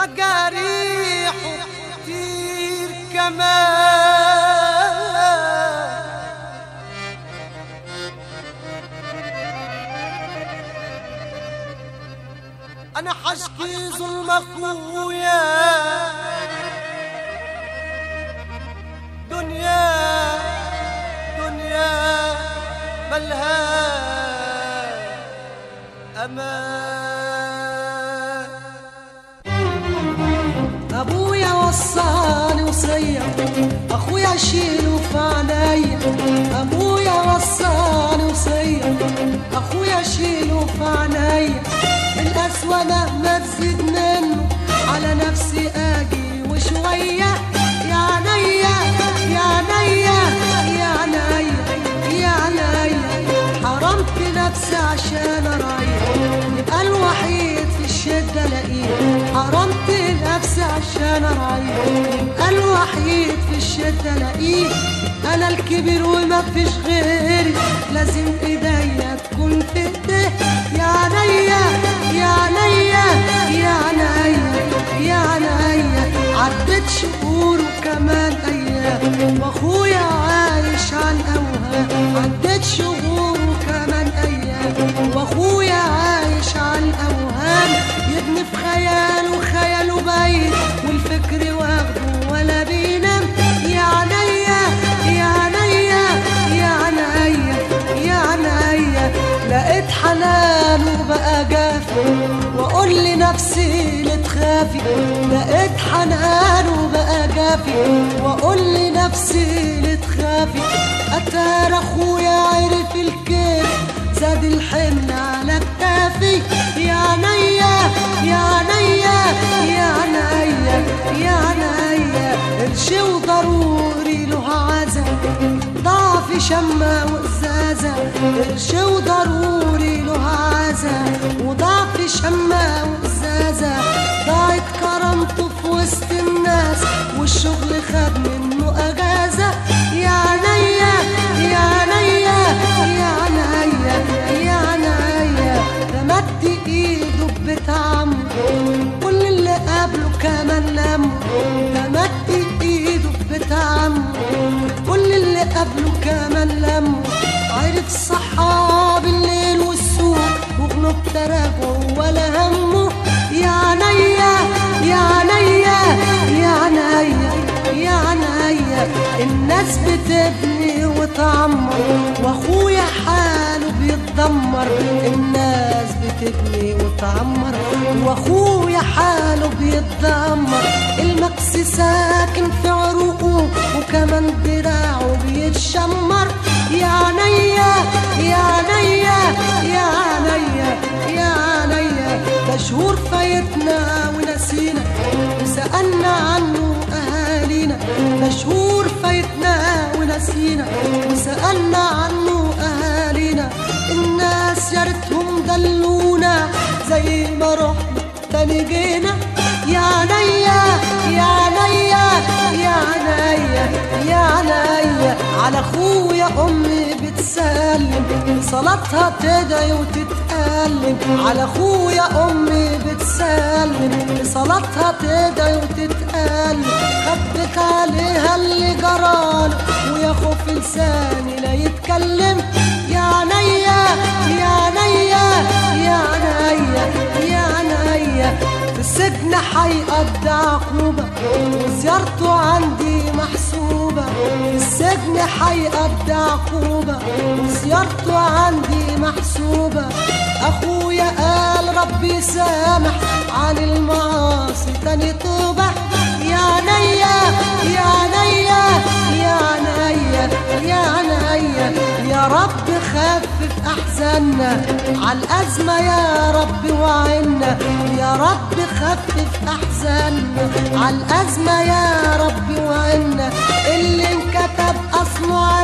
مجاريحه كتير كمان انا حشكي ظلم اخويا دنيا دنيا ملها امان ابويا وصاني وصية اخويا شيله في عينيا ابويا وصاني وصية اخويا شيله في عينيا القسوة مهما تزيد منه على نفسي اجي وشوية يا عينيا يا عينيا يا عينيا يا عينيا حرمت نفسي عشان ارايح يبقى الوحيد في الشدة الاقيه حرمت نفسي عشان ارايح يبقى الوحيد في الشدة الاقيه انا الكبير وما فيش غيري لازم ايديا تكون في ايديه يا عينيا يا عينيا يا عينيا يا عينيا عدت شهور وكمان ايام واخويا عايش عن اوهام عدت شهور وكمان ايام واخويا عايش عن اوهام يبني في خياله خياله بعيد والفكر واخده ولا بينام يا عينيا يا عينيا يا عينيا يا عينيا لقيت حنان وبقى جافي واقول لنفسي لا تخافي لقيت حنان وبقى جافي واقول لنفسي لا تخافي اتار اخويا عرف الكيف زاد الحمل على كتافي يا عينيا يا عينيا يا عينيا يا عينيا قرشي وضروري له عزا ضعف شمة وإزازة قرشي وضروري له عزا وضعف شمة وإزازة ضاعت كرامته في وسط الناس والشغل خد منه أجازة يا عينيا يا عينيا يا عينيا يا عينيا ده مد ايده ببيت عمه كل اللي قبله كمان لمه ده مد ايده ببيت عمه كل اللي قبله كمان لمه عرف صحاب الليل والسوق وغلب تراجعه ولا همه يا عينيا يا عينيا يا عينيا يا عينيا الناس بتبني وتعمر واخويا حاله بيتدمر الناس بتبني وتعمر واخويا حاله بيتدمر المكس ساكن في عروقه وكمان دراعه بيتشمر يا عينيا يا عينيا يا عينيا يا عينيا ده شهور فايتنا ونسينا وسألنا عنه أهالينا ده شهور فايتنا ونسينا وسألنا عنه أهالينا الناس يا ريتهم دلونا زي ما رحنا تاني جينا يا عينيا يا عينيا يا عينيا يا عينيا على اخويا امي بتسلم صلاتها تدعي وتتألم على اخويا امي بتسلم صلاتها تدعي وتتألم خبت عليها اللي جراله ويا خوف لساني لا يتكلم يا عينيا يا عينيا يا عينيا يا عينيا في السجن حيقضي عقوبة وزيارته عندي محسوبة في السجن حيقضي عقوبة وزيارته عندي محسوبة أخويا قال ربي سامح عن المعاصي تاني توبة يا عينيا يا عينيا يا عينيا يا عينيا يا رب خفف احزاننا على الازمه يا رب وعنا يا رب خفف احزاننا على الازمه يا رب وعنا اللي انكتب اصله